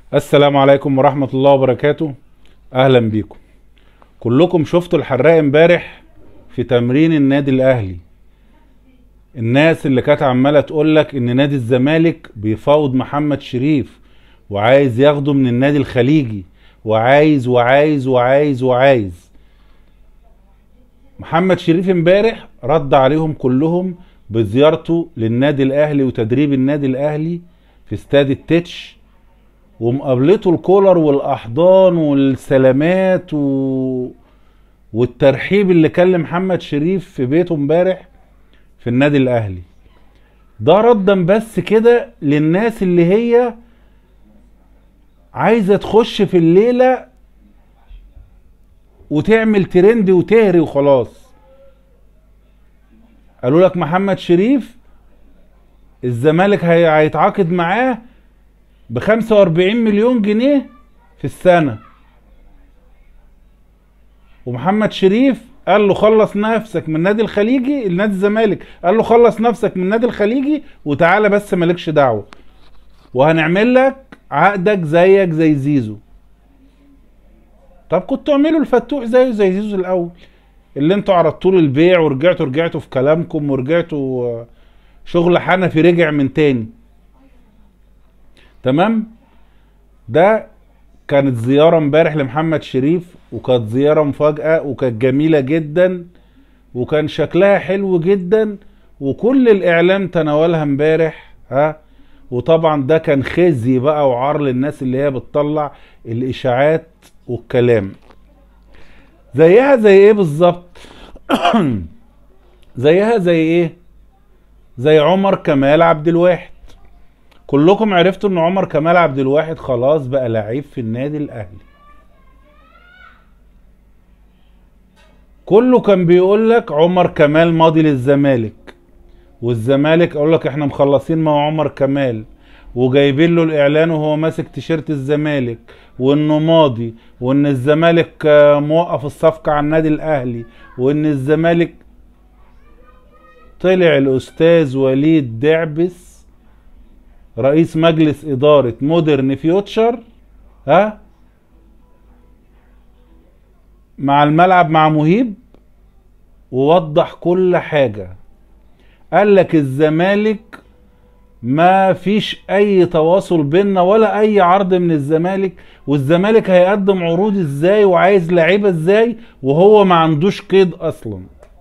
السلام عليكم ورحمة الله وبركاته أهلا بيكم كلكم شفتوا الحراق امبارح في تمرين النادي الأهلي الناس اللي كانت عمالة تقولك إن نادي الزمالك بيفاوض محمد شريف وعايز ياخده من النادي الخليجي وعايز وعايز وعايز وعايز محمد شريف امبارح رد عليهم كلهم بزيارته للنادي الأهلي وتدريب النادي الأهلي في استاد التتش ومقابلته الكولر والاحضان والسلامات و... والترحيب اللي كان لمحمد شريف في بيته امبارح في النادي الاهلي ده ردا بس كده للناس اللي هي عايزه تخش في الليله وتعمل ترند وتهري وخلاص قالوا لك محمد شريف الزمالك هي- هيتعاقد معاه ب 45 مليون جنيه في السنة ومحمد شريف قال له خلص نفسك من النادي الخليجي النادي الزمالك قال له خلص نفسك من النادي الخليجي وتعالى بس مالكش دعوة وهنعمل لك عقدك زيك زي زيزو طب كنتوا اعملوا الفتوح زيه زي زيزو الاول اللي انتوا عرضتوا له البيع ورجعتوا رجعتوا في كلامكم ورجعتوا آه، شغل حنفي رجع من تاني تمام ده كانت زيارة امبارح لمحمد شريف وكانت زيارة مفاجأة وكانت جميلة جدا وكان شكلها حلو جدا وكل الإعلام تناولها امبارح ها وطبعا ده كان خزي بقى وعار للناس اللي هي بتطلع الإشاعات والكلام زيها زي ايه بالظبط زيها زي ايه زي عمر كمال عبد الواحد كلكم عرفتوا ان عمر كمال عبد الواحد خلاص بقى لعيب في النادي الاهلي كله كان بيقول لك عمر كمال ماضي للزمالك والزمالك اقول لك احنا مخلصين مع عمر كمال وجايبين له الاعلان وهو ماسك تيشيرت الزمالك وانه ماضي وان الزمالك آه، موقف الصفقة على النادي الاهلي وان الزمالك طلع الاستاذ وليد دعبس رئيس مجلس إدارة مودرن فيوتشر ها مع الملعب مع مهيب ووضح كل حاجة قال لك الزمالك ما فيش اي تواصل بيننا ولا اي عرض من الزمالك والزمالك هيقدم عروض ازاي وعايز لعيبه ازاي وهو ما عندوش قيد اصلا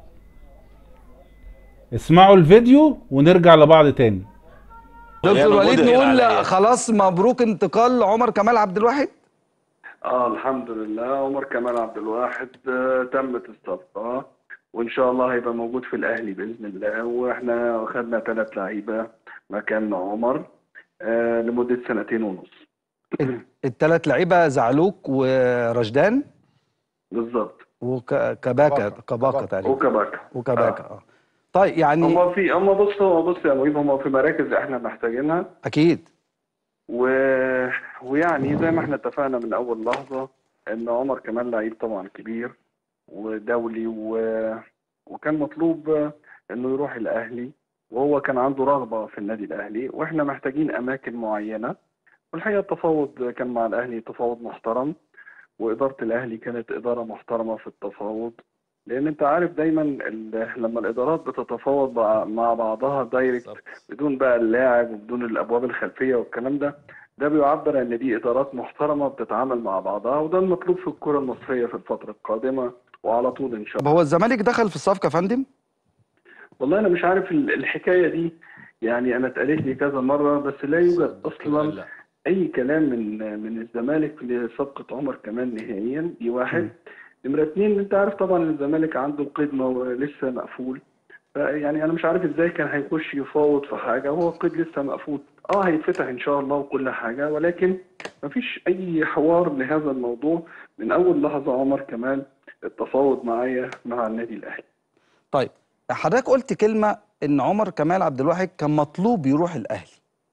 اسمعوا الفيديو ونرجع لبعض تاني دكتور يعني وليد مدهن نقول عليا. خلاص مبروك انتقال عمر كمال عبد الواحد اه الحمد لله عمر كمال عبد الواحد آه، تمت الصفقة وان شاء الله هيبقى موجود في الاهلي باذن الله واحنا خدنا ثلاث لعيبة مكان عمر آه لمدة سنتين ونص الثلاث لعيبه زعلوك ورشدان بالظبط وكباكا كباكا تقريبا وكباكا وكباكا اه طيب يعني هما في هما بص هو بص يا مهيب هما في مراكز احنا محتاجينها اكيد و... ويعني زي ما احنا اتفقنا من اول لحظة ان عمر كمال لعيب طبعا كبير ودولي و... وكان مطلوب انه يروح الاهلي وهو كان عنده رغبة في النادي الاهلي واحنا محتاجين اماكن معينة والحقيقة التفاوض كان مع الاهلي تفاوض محترم وادارة الاهلي كانت ادارة محترمة في التفاوض لان انت عارف دايما ال... لما الادارات بتتفاوض مع- مع بعضها دايركت بدون بقى اللاعب وبدون الابواب الخلفيه والكلام ده ده بيعبر ان دي ادارات محترمه بتتعامل مع بعضها وده المطلوب في الكره المصريه في الفتره القادمه وعلى طول ان شاء طب الله هو الزمالك دخل في الصفقه يا فندم والله انا مش عارف ال- الحكايه دي يعني انا اتقالت لي كذا مره بس لا يوجد اصلا اي كلام من من الزمالك لصفقه عمر كمال نهائيا دي واحد نمره اتنين انت عارف طبعا الزمالك عنده القيد مو- لسه مقفول يعني انا مش عارف ازاي كان هيخش يفاوض في حاجه هو القيد لسه مقفول اه هيتفتح ان شاء الله وكل حاجه ولكن مفيش اي حوار لهذا الموضوع من اول لحظه عمر كمال التفاوض معايا مع النادي الاهلي طيب حضرتك قلت كلمه ان عمر كمال عبد الواحد كان مطلوب يروح الاهلي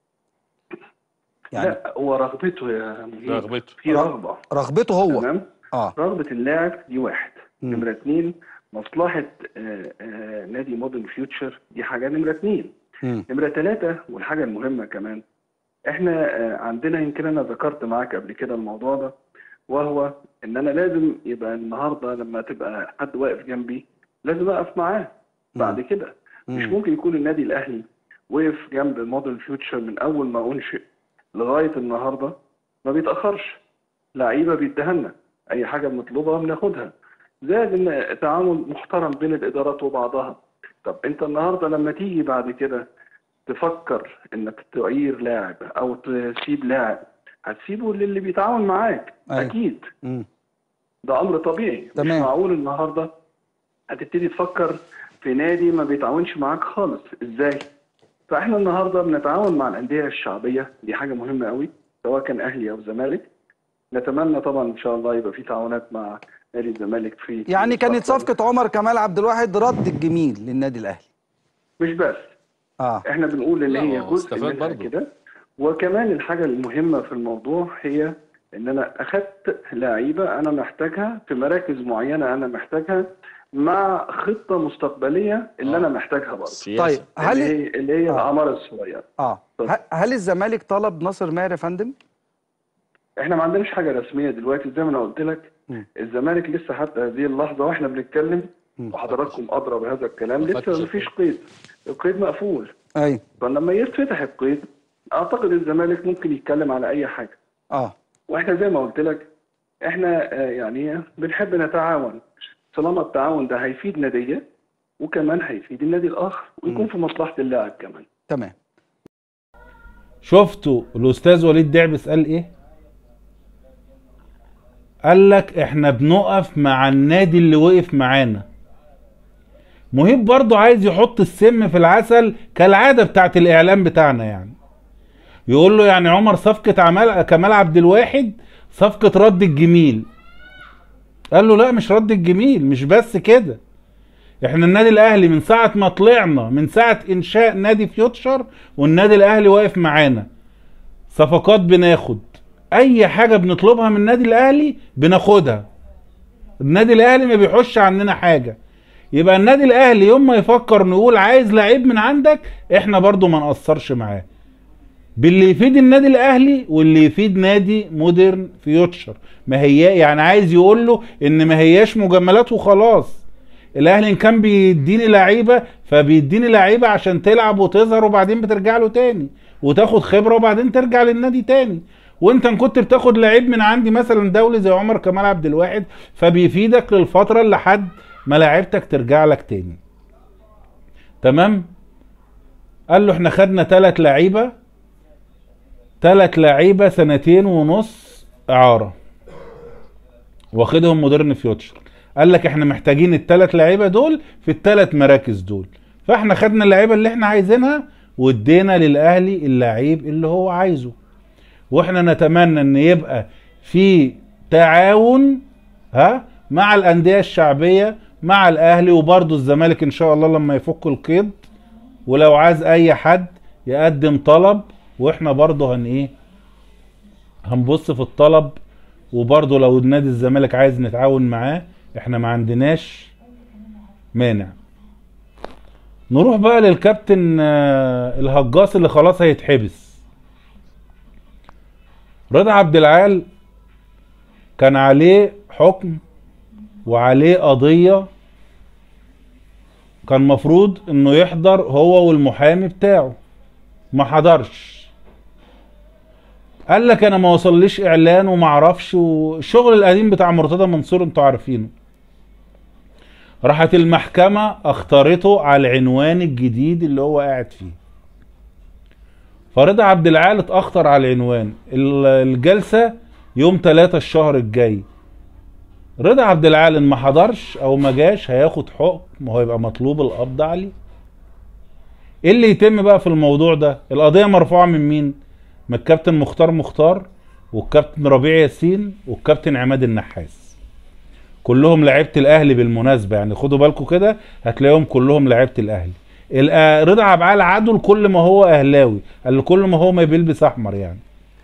يعني لا هو رغبته يا مهيب رغبته. في رغ- رغبه رغبته هو تمام اه رغبه اللاعب دي واحد مم. نمره اتنين مصلحه آه، آه، نادي مودرن فيوتشر دي حاجه نمره اتنين مم. نمرة ثلاثة والحاجة المهمة كمان احنا آه، عندنا يمكن انا ذكرت معاك قبل كده الموضوع ده وهو ان انا لازم يبقى النهارده لما تبقى حد واقف جنبي لازم اقف معاه بعد مم. كده مش مم. ممكن يكون النادي الاهلي وقف جنب موديل فيوتشر من اول ما انشئ لغايه النهارده ما بيتاخرش لعيبه بيديها اي حاجه بنطلبها بناخدها زائد ان تعامل محترم بين الادارات وبعضها طب انت النهارده لما تيجي بعد كده تفكر انك تعير لاعب او تسيب لاعب هتسيبه للي بيتعاون معاك أيوة. اكيد مم. ده امر طبيعي مش تمام. معقول النهارده هتبتدي تفكر في نادي ما بيتعاونش معاك خالص ازاي فاحنا النهارده بنتعاون مع الانديه الشعبيه دي حاجه مهمه قوي سواء كان اهلي او زمالك نتمنى طبعا ان شاء الله يبقى في تعاونات مع نادي الزمالك في يعني كانت المستقبل. صفقة عمر كمال عبد الواحد رد الجميل للنادي الأهلي مش بس اه احنا بنقول ان لا، هي هو جزء استفاد منها برضه. كده وكمان الحاجه المهمه في الموضوع هي ان انا اخدت لعيبه انا محتاجها في مراكز معينه انا محتاجها مع خطه مستقبليه اللي آه. انا محتاجها برضه السياسة طيب هل اللي هي اللي هي آه. الاعمار الصغيره اه اتفضل. ه- هل الزمالك طلب ناصر ماهر يا فندم؟ احنا ما عندناش حاجه رسميه دلوقتي زي ما انا قلت لك مم. الزمالك لسه حتى هذه اللحظه واحنا بنتكلم مم. وحضراتكم ادرى بهذا الكلام ما لسه فتش ما فيش قيد القيد مقفول ايوه فلما يتفتح القيد اعتقد الزمالك ممكن يتكلم على اي حاجه اه واحنا زي ما قلت لك احنا آه، يعني بنحب نتعاون طالما التعاون ده هيفيد ناديه وكمان هيفيد النادي الاخر ويكون في مصلحه اللاعب كمان تمام شفتوا الاستاذ وليد دعبس قال ايه قال لك احنا بنقف مع النادي اللي وقف معانا مهيب برضو عايز يحط السم في العسل كالعادة بتاعت الاعلام بتاعنا يعني يقول له يعني عمر صفقة عمال كمال عبد الواحد صفقة رد الجميل قال له لا مش رد الجميل مش بس كده احنا النادي الاهلي من ساعة ما طلعنا من ساعة انشاء نادي فيوتشر والنادي الاهلي واقف معانا صفقات بناخد اي حاجة بنطلبها من النادي الاهلي بناخدها النادي الاهلي ما بيحوش عننا حاجة يبقى النادي الاهلي يوم ما يفكر نقول عايز لعيب من عندك احنا برضو ما نقصرش معاه باللي يفيد النادي الاهلي واللي يفيد نادي مودرن فيوتشر ما هي يعني عايز يقول له ان ما هياش مجاملات وخلاص الاهلي ان كان بيديني لعيبه فبيديني لعيبه عشان تلعب وتظهر وبعدين بترجع له تاني وتاخد خبره وبعدين ترجع للنادي تاني وانت ان كنت بتاخد لعيب من عندي مثلا دولي زي عمر كمال عبد الواحد فبيفيدك للفتره اللي لحد ما لعيبتك ترجع لك تاني تمام قال له احنا خدنا ثلاث لعيبه ثلاث لعيبه سنتين ونص اعاره واخدهم مودرن فيوتشر قال لك احنا محتاجين الثلاث لعيبه دول في الثلاث مراكز دول فاحنا خدنا اللعيبه اللي احنا عايزينها وادينا للاهلي اللعيب اللي هو عايزه واحنا نتمنى ان يبقى في تعاون ها مع الانديه الشعبيه مع الاهلي وبرضه الزمالك ان شاء الله لما يفك القيد ولو عايز اي حد يقدم طلب واحنا برضه هن ايه هنبص في الطلب وبرضه لو نادي الزمالك عايز نتعاون معاه احنا ما عندناش مانع نروح بقى للكابتن آه، الهجاص اللي خلاص هيتحبس رضا عبد العال كان عليه حكم وعليه قضية كان مفروض انه يحضر هو والمحامي بتاعه ما حضرش قال لك انا ما وصليش اعلان وما اعرفش والشغل القديم بتاع مرتضى منصور انتوا عارفينه راحت المحكمة اختارته على العنوان الجديد اللي هو قاعد فيه فرضا عبد العال اتأخر على العنوان ال- الجلسة يوم 3 الشهر الجاي رضا عبد العال ان ما حضرش او ما جاش هياخد حكم وهيبقى مطلوب القبض عليه ايه اللي يتم بقى في الموضوع ده القضية مرفوعة من مين من الكابتن مختار مختار والكابتن ربيع ياسين والكابتن عماد النحاس كلهم لعيبه الاهلي بالمناسبه يعني خدوا بالكم كده هتلاقيهم كلهم لعيبه الاهلي الأ- رضا عبعال عدل كل ما هو اهلاوي قال له كل ما هو ما بيلبس احمر يعني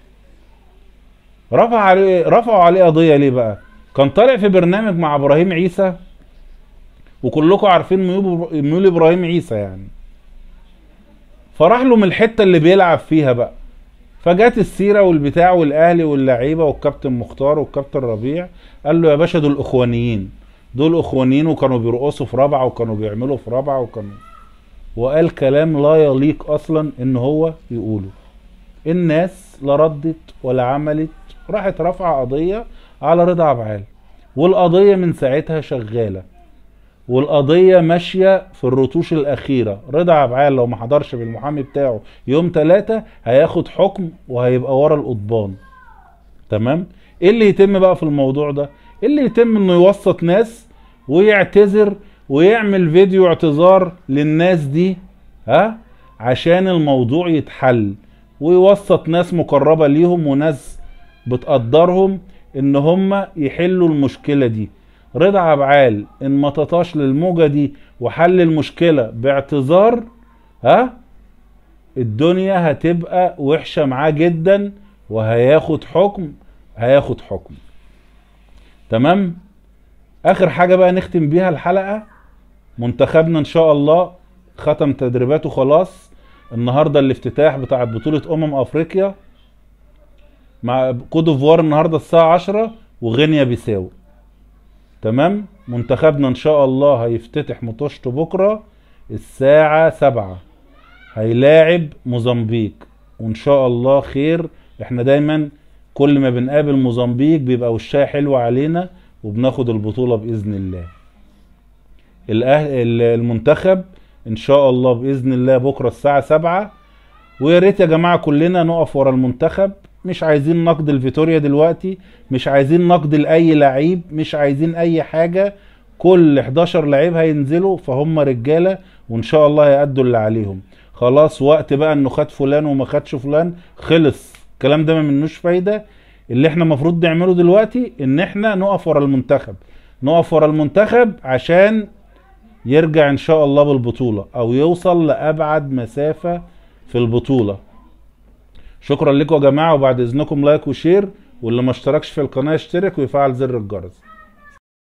رفع عليه رفعوا عليه قضيه ليه بقى كان طالع في برنامج مع ابراهيم عيسى وكلكم عارفين ميول ميول ابراهيم عيسى يعني فراح له من الحته اللي بيلعب فيها بقى فجت السيره والبتاع والاهلي واللعيبه والكابتن مختار والكابتن ربيع قال له يا باشا دول اخوانيين دول اخوانيين وكانوا بيرقصوا في رابعه وكانوا بيعملوا في رابعه وكانوا وقال كلام لا يليق اصلا ان هو يقوله الناس لا ردت ولا عملت راحت رافعه قضيه على رضا عبعال والقضيه من ساعتها شغاله والقضية ماشية في الرتوش الأخيرة رضا عبعال لو ما حضرش بالمحامي بتاعه يوم ثلاثة هياخد حكم وهيبقى ورا القضبان تمام ايه اللي يتم بقى في الموضوع ده إيه اللي يتم انه يوسط ناس ويعتذر ويعمل فيديو اعتذار للناس دي ها عشان الموضوع يتحل ويوسط ناس مقربة ليهم وناس بتقدرهم ان هم يحلوا المشكلة دي رضا عبعال ان ما تطاش للموجة دي وحل المشكلة باعتذار ها الدنيا هتبقى وحشة معاه جدا وهياخد حكم هياخد حكم تمام اخر حاجة بقى نختم بيها الحلقة منتخبنا ان شاء الله ختم تدريباته خلاص النهارده الافتتاح بتاع بطولة امم افريقيا مع كوت ديفوار النهارده الساعة 10 وغينيا بيساو تمام منتخبنا ان شاء الله هيفتتح مطوشته بكرة الساعة 7 هيلاعب موزمبيق وان شاء الله خير احنا دايما كل ما بنقابل موزمبيق بيبقى وشها حلو علينا وبناخد البطولة بإذن الله الأهل المنتخب ان شاء الله باذن الله بكره الساعه 7 ويا ريت يا جماعه كلنا نقف ورا المنتخب مش عايزين نقد الفيتوريا دلوقتي مش عايزين نقد لاي لعيب مش عايزين اي حاجه كل 11 لعيب هينزلوا فهم رجاله وان شاء الله هيأدوا اللي عليهم خلاص وقت بقى انه خد فلان وما خدش فلان خلص الكلام ده ما منوش فايده اللي احنا المفروض نعمله دلوقتي ان احنا نقف ورا المنتخب نقف ورا المنتخب عشان يرجع ان شاء الله بالبطولة او يوصل لابعد مسافة في البطولة شكرا لكم يا جماعة وبعد اذنكم لايك وشير واللي ما اشتركش في القناة يشترك ويفعل زر الجرس